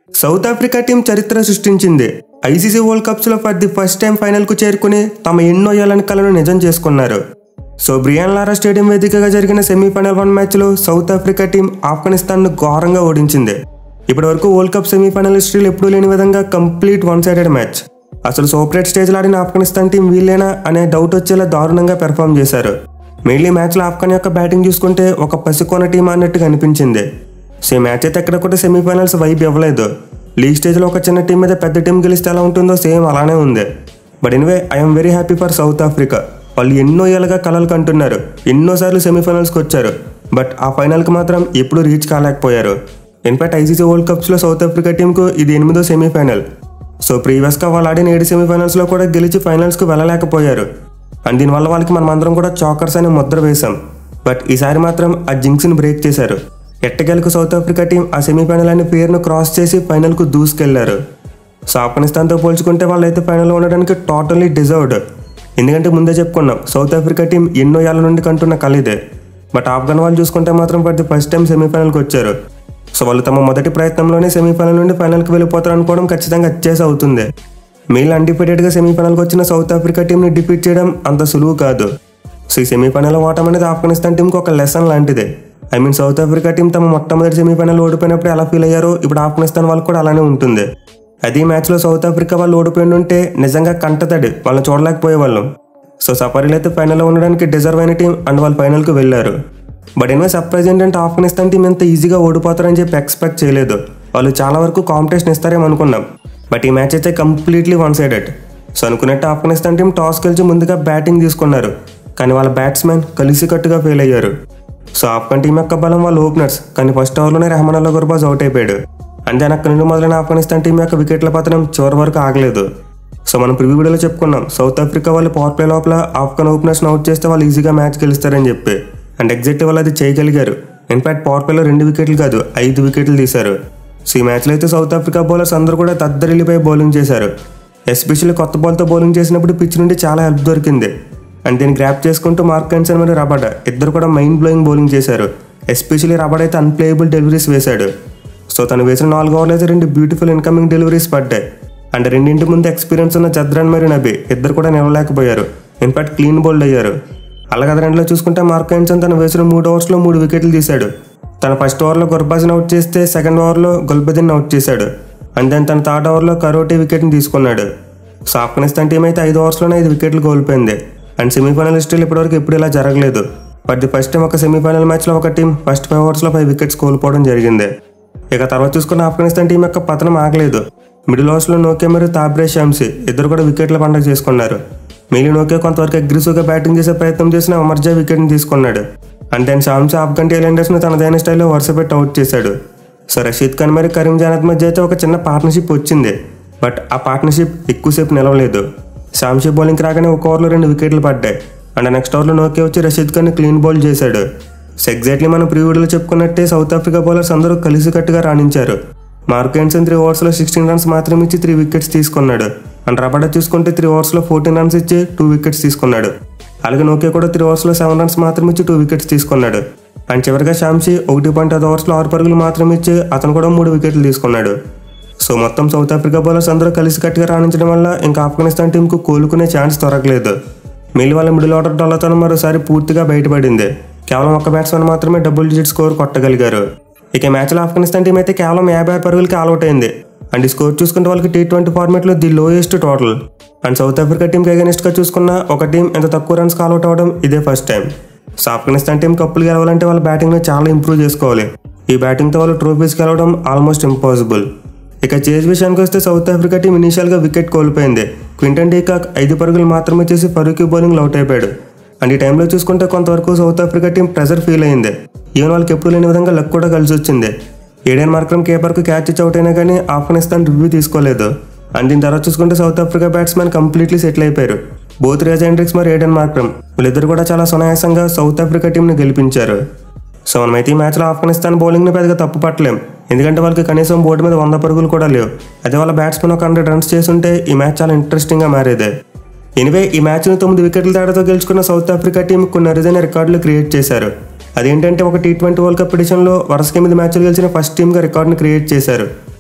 south Africa team చరిత్ర సృష్టించింది ICC world కప్స్లో ఫర్ ది ఫస్ట్ టైం ఫైనల్కు చేరుకుని తమ ఎన్నో ఏళ్ళని కలను నిజం చేసుకున్నారు సో బ్రియాన్ లారా స్టేడియం వేదికగా జరిగిన సెమీఫైనల్ వన్ మ్యాచ్లో సౌత్ ఆఫ్రికా టీం ఆఫ్ఘనిస్తాన్ను ఘోరంగా ఓడించింది ఇప్పటి వరకు వరల్డ్ కప్ సెమీఫైనల్ హిస్టరీలో ఎప్పుడూ లేని విధంగా కంప్లీట్ వన్ సైడెడ్ మ్యాచ్ అసలు సూపరేట్ స్టేజ్లో ఆడిన ఆఫ్ఘనిస్తాన్ టీం వీళ్ళేనా అనే డౌట్ వచ్చేలా దారుణంగా పెర్ఫామ్ చేశారు మెయిన్లీ మ్యాచ్లో ఆఫ్ఘన్ యొక్క బ్యాటింగ్ చూసుకుంటే ఒక పసికోన టీం అన్నట్టుగా అనిపించింది సో ఈ మ్యాచ్ అయితే ఎక్కడ కూడా సెమీఫైనల్స్ వైపు ఇవ్వలేదు లీగ్ స్టేజ్లో ఒక చిన్న టీం మీద పెద్ద టీం గెలిస్తే ఎలా ఉంటుందో సేమ్ అలానే ఉంది but anyway I'm very happy for South Africa వాళ్ళు ఎన్నో ఏళ్ళగా కలలు కంటున్నారు ఎన్నోసార్లు సెమీఫైనల్స్కి వచ్చారు బట్ ఆ ఫైనల్కి మాత్రం ఎప్పుడూ రీచ్ కాలేకపోయారు ఇన్ఫాక్ట్ ఐసీసీ వరల్డ్ కప్స్లో సౌత్ ఆఫ్రికా టీంకు ఇది ఎనిమిదో సెమీఫైనల్ సో ప్రీవియస్గా వాళ్ళు ఆడిన ఏడు సెమీఫైనల్స్లో కూడా గెలిచి ఫైనల్స్కి వెళ్ళలేకపోయారు అండ్ దీనివల్ల వాళ్ళకి మనం అందరం కూడా చాకర్స్ అనే ముద్ర వేశాం బట్ ఈసారి మాత్రం ఆ జింక్స్ని బ్రేక్ చేశారు ఎట్టగెలకు సౌత్ ఆఫ్రికా టీం ఆ సెమీఫైనల్ అనే పేరును క్రాస్ చేసి ఫైనల్కు దూసుకెళ్లారు సో ఆఫ్ఘనిస్తాన్తో పోల్చుకుంటే వాళ్ళైతే ఫైనల్లో ఉండడానికి టోటల్లీ డిజర్వ్డ్ ఎందుకంటే ముందే చెప్పుకున్నాం సౌత్ ఆఫ్రికా టీం ఎన్నో ఏళ్ళ నుండి కంటున్న కళ ఇదే బట్ ఆఫ్ఘన్ వాళ్ళు చూసుకుంటే మాత్రం ఫర్ ది ఫస్ట్ టైం సెమీఫైనల్కి వచ్చారు సో వాళ్ళు తమ మొదటి ప్రయత్నంలోనే సెమీఫైనల్ నుండి ఫైనల్కి వెళ్ళిపోతారు అనుకోవడం ఖచ్చితంగా వచ్చేసి అవుతుంది మెయిల్ అన్డిఫైటెడ్గా సెమీఫైనల్కి వచ్చిన సౌత్ ఆఫ్రికా టీంని డిఫీట్ చేయడం అంత సులువు కాదు సో ఈ సెమీఫైనల్ ఓటం అనేది ఆఫ్ఘనిస్తాన్ టీంకి ఒక లెసన్ లాంటిదే I mean South Africa team తమ మొట్టమొదటి సెమీఫైనల్ ఓడిపోయినప్పుడు ఎలా ఫీల్ అయ్యారో ఇప్పుడు ఆఫ్ఘనిస్తాన్ వాళ్ళకి కూడా అలానే ఉంటుంది అదే మ్యాచ్లో సౌత్ ఆఫ్రికా వాళ్ళు ఓడిపోయి ఉంటే నిజంగా కంటతడి వాళ్ళని చూడలేకపోయే వాళ్ళం సో సఫరీలు అయితే ఫైనల్లో ఉండడానికి డిజర్వ్ అయిన టీం అండ్ వాళ్ళు ఫైనల్కి వెళ్ళారు బట్ ఎనివే సర్ప్రైజ్ ఏంటంటే ఆఫ్ఘనిస్తాన్ టీం ఎంత ఈజీగా ఓడిపోతారని చెప్పి ఎక్స్పెక్ట్ చేయలేదు వాళ్ళు చాలా వరకు కాంపిటీషన్ ఇస్తారేమో అనుకున్నాం బట్ ఈ మ్యాచ్ అయితే కంప్లీట్లీ వన్ సైడెడ్ సో అనుకున్నట్టు ఆఫ్ఘనిస్తాన్ టీం టాస్ గెలిచి ముందుగా బ్యాటింగ్ తీసుకున్నారు కానీ వాళ్ళ బ్యాట్స్మెన్ కలిసికట్టుగా ఫెయిల్ అయ్యారు సో ఆఫ్ఘన్ టీం యొక్క బలం వాళ్ళ ఓపెనర్స్ కానీ ఫస్ట్ ఓవర్లోనే రెహమాన్ అల్లా గుర్బాజ్ అవుట్ అయిపోయాడు అండ్ దాని అక్కడి నుండి మొదలైన ఆఫ్ఘనిస్తాన్ టీం యొక్క వికెట్ల పతనం చివరి వరకు ఆగలేదు సో మనం ప్రివ్యూ వీడియోలో చెప్పుకున్నాం సౌత్ ఆఫ్రికా వాళ్ళు పవర్ ప్లే లోపల ఆఫ్ఘన్ ఓపెనర్స్ని అవుట్ చేస్తే వాళ్ళు ఈజీగా మ్యాచ్ గెలుస్తారని చెప్పి అండ్ ఎగ్జాక్ట్ వాళ్ళు అది చేయగలిగారు ఇన్ఫాక్ట్ పవర్ ప్లేలో రెండు వికెట్లు కాదు ఐదు వికెట్లు తీశారు సో ఈ మ్యాచ్లో అయితే సౌత్ ఆఫ్రికా బౌలర్స్ అందరూ కూడా తద్దరిల్లిపోయి బౌలింగ్ చేశారు ఎస్పెషల్లీ కొత్త బాల్తో బౌలింగ్ చేసినప్పుడు పిచ్ నుండి చాలా హెల్ప్ దొరికింది అండ్ దీన్ని గ్రాప్ చేసుకుంటూ మార్క్ కన్సన్ మరియు రబాడా ఇద్దరు కూడా మైండ్ బ్లోయింగ్ బౌలింగ్ చేశారు ఎస్పెషల్లీ రబాడా అయితే అన్ప్లేయబుల్ డెలివరీస్ వేశాడు సో తను వేసిన నాలుగు ఓవర్లు అయితే రెండు బ్యూటిఫుల్ ఇన్కమింగ్ డెలివరీస్ పడ్డాయి అండ్ రెండింటి ముందు ఎక్స్పీరియన్స్ ఉన్న జద్రాన్ మరియు నబీ ఇద్దరు కూడా నిలవలేకపోయారు ఇన్ఫాక్ట్ క్లీన్ బౌల్డ్ అయ్యారు అలాగే అది రెండులో చూసుకుంటే మార్క్ కన్సన్ తను వేసిన మూడు ఓవర్స్లో మూడు వికెట్లు తీశాడు తన ఫస్ట్ ఓవర్లో గుర్బాజ్ని అవుట్ చేస్తే సెకండ్ ఓవర్లో గుల్బదిన్ అవుట్ చేశాడు అండ్ దెన్ తన థర్డ్ ఓవర్లో కరోటీ వికెట్ని తీసుకున్నాడు సో ఆఫ్ఘనిస్తాన్ టీం అయితే ఐదు ఓవర్స్లోనే ఐదు వికెట్లు కోల్పోయింది అండ్ సెమీఫైనల్ హిస్టరీలో ఇప్పటివరకు ఎప్పుడు ఇలా జరగలేదు బట్ ది ఫస్ట్ టైం ఒక సెమీఫైనల్ మ్యాచ్లో ఒక టీం ఫస్ట్ ఫైవ్ ఓవర్స్లో ఫైవ్ వికెట్స్ కోల్పోవడం జరిగింది ఇక తర్వాత చూసుకున్న ఆఫ్ఘనిస్తాన్ టీం యొక్క పతనం ఆగలేదు మిడిల్ ఓవర్స్లో నోకే మరియు తాబ్రే షామ్సీ ఇద్దరు కూడా వికెట్ల పండగ చేసుకున్నారు మిగిలిన నోకే కొంతవరకు అగ్రెసివ్గా బ్యాటింగ్ చేసే ప్రయత్నం చేసిన అమర్జా వికెట్ని తీసుకున్నాడు అండ్ దెన్ షామ్సీ ఆఫ్ఘన్ టైలెండర్స్ని తనదైన స్టైల్లో వరుస పెట్టి అవుట్ చేశాడు సో రషీద్ ఖాన్ మరియు కరీం జానత్ మధ్య అయితే ఒక చిన్న పార్ట్నర్షిప్ వచ్చింది బట్ ఆ పార్ట్నర్షిప్ ఎక్కువసేపు నిలవలేదు షామ్షీ బౌలింగ్కి రాగానే ఒక ఓవర్లో రెండు వికెట్లు పడ్డాయి అండ్ నెక్స్ట్ ఓవర్లో నోకే వచ్చి రషీద్ ఖాన్ క్లీన్ బౌల్ చేశాడు సో ఎగ్జాక్ట్లీ మనం ప్రీవిడీలో చెప్పుకున్నట్టే సౌత్ ఆఫ్రికా బౌలర్స్ అందరూ కలిసికట్టుగా రాణించారు మార్క్ హెన్సన్ త్రీ ఓవర్స్లో సిక్స్టీన్ రన్స్ మాత్రం ఇచ్చి త్రీ వికెట్స్ తీసుకున్నాడు అండ్ రబడా చూసుకుంటే త్రీ ఓవర్స్లో ఫోర్టీన్ రన్స్ ఇచ్చి టూ వికెట్స్ తీసుకున్నాడు అలాగే నోకే కూడా త్రీ ఓవర్స్లో సెవెన్ రన్స్ మాత్రం ఇచ్చి టూ వికెట్స్ తీసుకున్నాడు అండ్ చివరిగా షామ్సీ ఒకటి పాయింట్ ఐదు ఓవర్స్లో ఆరు పరుగులు మాత్రం ఇచ్చి అతను కూడా మూడు వికెట్లు తీసుకున్నాడు సో మొత్తం సౌత్ ఆఫ్రికా బౌలర్స్ అందరూ కలిసికట్టుగా రాణించడం వల్ల ఇంకా ఆఫ్ఘనిస్తాన్ టీంకు కోలుకునే ఛాన్స్ దొరకలేదు మిగిలిన వాళ్ళ మిడిల్ ఆర్డర్ డొల్లతనం మరోసారి పూర్తిగా బయటపడింది కేవలం ఒక బ్యాట్స్మెన్ మాత్రమే డబుల్ డిజిట్ స్కోర్ కొట్టగలిగారు ఇక ఈ మ్యాచ్లో ఆఫ్ఘనిస్తాన్ టీం అయితే కేవలం యాభై ఆరు పరుగులకి ఆల్అౌట్ అయింది అండ్ ఈ స్కోర్ చూసుకుంటే వాళ్ళకి టీ ట్వంటీ ఫార్మాట్లో the lowest total and South Africa టీంకి అగెనిస్ట్గా చూసుకున్న ఒక టీం ఎంత తక్కువ రన్స్ ఆల్అౌట్ అవ్వడం ఇదే first time so Afghanistan team కప్పులు గెలవాలంటే వాళ్ళ బ్యాటింగ్ని చాలా ఇంప్రూవ్ చేసుకోవాలి ఈ బ్యాటింగ్తో వాళ్ళు ట్రోఫీస్ గెలవడం ఆల్మోస్ట్ ఇంపాసిబుల్ ఇక చేజ్ విషయానికి వస్తే సౌత్ ఆఫ్రికా టీం ఇనీషియల్గా వికెట్ కోల్పోయింది క్వింటన్ డీకాక్ ఐదు పరుగులు మాత్రమే చేసి ఫరూకీ బౌలింగ్ అవుట్ అయిపోయాడు అండ్ ఈ టైంలో చూసుకుంటే కొంతవరకు South Africa team pressure feel అయింది ఈవెన్ వాళ్ళకి ఎప్పుడు లేని విధంగా లక్ కూడా కలిసి వచ్చింది ఏడెన్ మార్క్రమ్ కేపర్కు క్యాచ్ ఇచ్చి అవుట్ అయినా కానీ ఆఫ్ఘనిస్తాన్ రివ్యూ తీసుకోలేదు అండ్ దీని తర్వాత చూసుకుంటే South Africa batsmen completely settle అయిపోయారు బోత్ రేజ్ ఎండ్రిక్స్ మరియు ఏడెన్ మార్క్రమ్ వీళ్ళిద్దరు కూడా చాలా సునాయాసంగా సౌత్ ఆఫ్రికా టీంని గెలిపించారు సో మనమైతే ఈ మ్యాచ్లో ఆఫ్ఘనిస్తాన్ బౌలింగ్ని పెద్దగా తప్పు పట్టలేం ఎందుకంటే వాళ్ళకి కనీసం బోర్డు మీద వంద పరుగులు కూడా లేవు అదే వాళ్ళ బ్యాట్స్మెన్ ఒక హండ్రెడ్ రన్స్ చేస్తుంటే ఈ మ్యాచ్ చాలా ఇంట్రెస్టింగ్గా మారేదే ఎనివే ఈ మ్యాచ్ను తొమ్మిది వికెట్ల తేడాతో గెలుచుకున్న సౌత్ ఆఫ్రికా టీం కొన్ని అరుదైన రికార్డులు క్రియేట్ చేశారు అదేంటంటే ఒక టీ ట్వంటీ వరల్డ్ కప్ ఎడిషన్లో వరుస ఎనిమిది మ్యాచ్లు గెలిచిన ఫస్ట్ టీమ్గా రికార్డుని క్రియేట్ చేశారు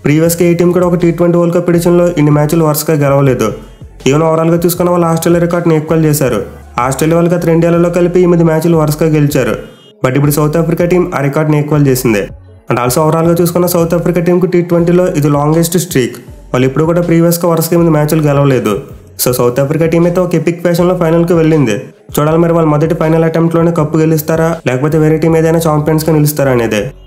ప్రీవియస్గా ఏ టీం కూడా ఒక టీ ట్వంటీ వరల్డ్ కప్ ఎడిషన్లో ఇన్ని మ్యాచ్లు వరుసగా గెలవలేదు ఈవెన్ ఓవరాల్గా చూసుకున్న వాళ్ళు ఆస్ట్రేలియా రికార్డ్ని ఈక్వల్ చేశారు ఆస్ట్రేలియా వాళ్ళు గత రెండేళ్లలో కలిపి ఎనిమిది మ్యాచ్లు వరుసగా గెలిచారు బట్ ఇప్పుడు సౌత్ ఆఫ్రికా టీం ఆ రికార్డ్ని ఈక్వల్ చేసింది అండ్ ఆల్సో ఓవరాల్గా చూసుకున్న సౌత్ ఆఫ్రికా టీంకు టీ ట్వంటీలో ఇది లాంగెస్ట్ స్ట్రీక్ వాళ్ళు ఇప్పుడు కూడా ప్రీవియస్గా వరుసగా ఎనిమిది మ్యాచ్లు గెలవలేదు సో సౌత్ ఆఫ్రికా టీం అయితే ఒక ఎపిక్ ఫ్యాషన్లో ఫైనల్కి వెళ్ళింది చూడాలి మరి వాళ్ళు మొదటి ఫైనల్ అటెంప్ట్లోనే కప్పు గెలుస్తారా లేకపోతే వేరే టీం ఏదైనా ఛాంపియన్స్గా నిలుస్తారా అనేది